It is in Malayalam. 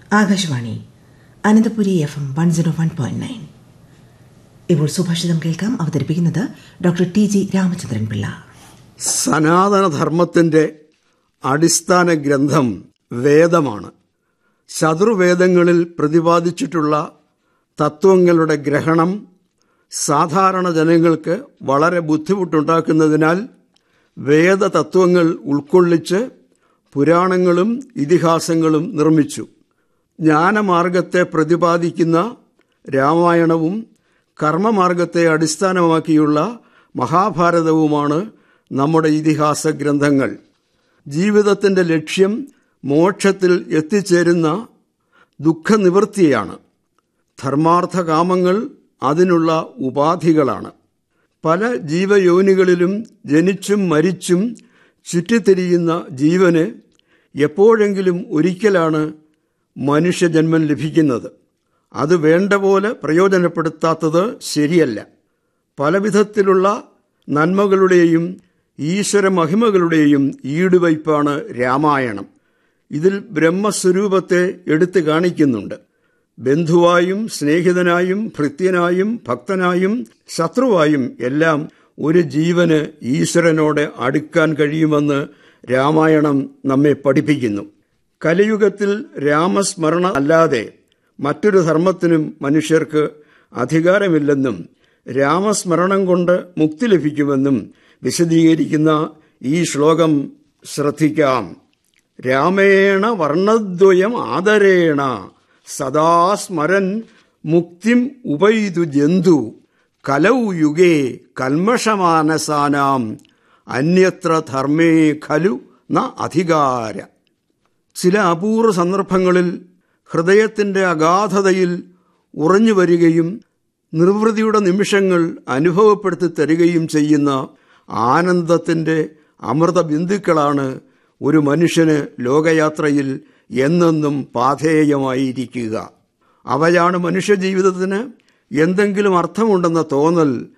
Akashvani Ananthapuri F M one zero one point nine ഇപ്പോൾ സുഭാഷിതം കേൾക്കാം അവതരിപ്പിക്കുന്നത് doctor T G Ramachandran Pillai സനാതനധർമ്മത്തിന്റെ അടിസ്ഥാന ഗ്രന്ഥം വേദമാണ് ചതുർവേദങ്ങളിൽ പ്രതിപാദിച്ചിട്ടുള്ള തത്വങ്ങളുടെ ഗ്രഹണം സാധാരണ ജനങ്ങൾക്ക് വളരെ ബുദ്ധിമുട്ടുണ്ടാക്കുന്നതിനാൽ വേദതത്വങ്ങൾ ഉൾക്കൊള്ളിച്ച് പുരാണങ്ങളും ഇതിഹാസങ്ങളും നിർമ്മിച്ചു ജ്ഞാനമാർഗത്തെ പ്രതിപാദിക്കുന്ന രാമായണവും കർമ്മമാർഗത്തെ അടിസ്ഥാനമാക്കിയുള്ള മഹാഭാരതവുമാണ് നമ്മുടെ ഇതിഹാസ ഗ്രന്ഥങ്ങൾ ജീവിതത്തിന്റെ ലക്ഷ്യം മോക്ഷത്തിൽ എത്തിച്ചേരുന്ന ദുഃഖനിവൃത്തിയാണ് ധർമാർത്ഥകാമങ്ങൾ അതിനുള്ള ഉപാധികളാണ് പല ജീവയോനികളിലും ജനിച്ചും മരിച്ചും ചുറ്റിത്തിരിയുന്ന ജീവന് എപ്പോഴെങ്കിലും ഒരിക്കലാണ് മനുഷ്യജന്മം ലഭിക്കുന്നത് അത് വേണ്ട പോലെ പ്രയോജനപ്പെടുത്താത്തത് ശരിയല്ല പലവിധത്തിലുള്ള നന്മകളുടെയും ഈശ്വര മഹിമകളുടെയും ഈടുവയ്പ്പാണ് രാമായണം ഇതിൽ ബ്രഹ്മസ്വരൂപത്തെ എടുത്തു കാണിക്കുന്നുണ്ട് ബന്ധുവായും സ്നേഹിതനായും ഭൃത്യനായും ഭക്തനായും ശത്രുവായും എല്ലാം ഒരു ജീവന് ഈശ്വരനോട് അടുക്കാൻ കഴിയുമെന്ന് രാമായണം നമ്മെ പഠിപ്പിക്കുന്നു കലിയുഗത്തിൽ രാമസ്മരണ അല്ലാതെ മറ്റൊരു ധർമ്മത്തിനും മനുഷ്യർക്ക് അധികാരമില്ലെന്നും രാമസ്മരണം കൊണ്ട് മുക്തി ലഭിക്കുമെന്നും വിശദീകരിക്കുന്ന ഈ ശ്ലോകം ശ്രദ്ധിക്കാം രാമേണ വർണ്ണദ്വയം ആദരേണ സദാ സ്മരൻ മുക്തിം ഉപൈതു ജന്തു കലൗ യുഗേ കൽമഷമാനസാനാം അന്യത്ര ധർമ്മേ ഖലു ന അധികാര ചില അപൂർവ സന്ദർഭങ്ങളിൽ ഹൃദയത്തിന്റെ അഗാധതയിൽ ഉറഞ്ഞു വരികയും നിർവൃതിയുടെ നിമിഷങ്ങൾ അനുഭവപ്പെടുത്തി തരികയും ചെയ്യുന്ന ആനന്ദത്തിന്റെ അമൃത ബിന്ദുക്കളാണ് ഒരു മനുഷ്യന് ലോകയാത്രയിൽ എന്നെന്നും പാധേയമായിരിക്കുക അവയാണ് മനുഷ്യജീവിതത്തിന് എന്തെങ്കിലും അർത്ഥമുണ്ടെന്ന തോന്നൽ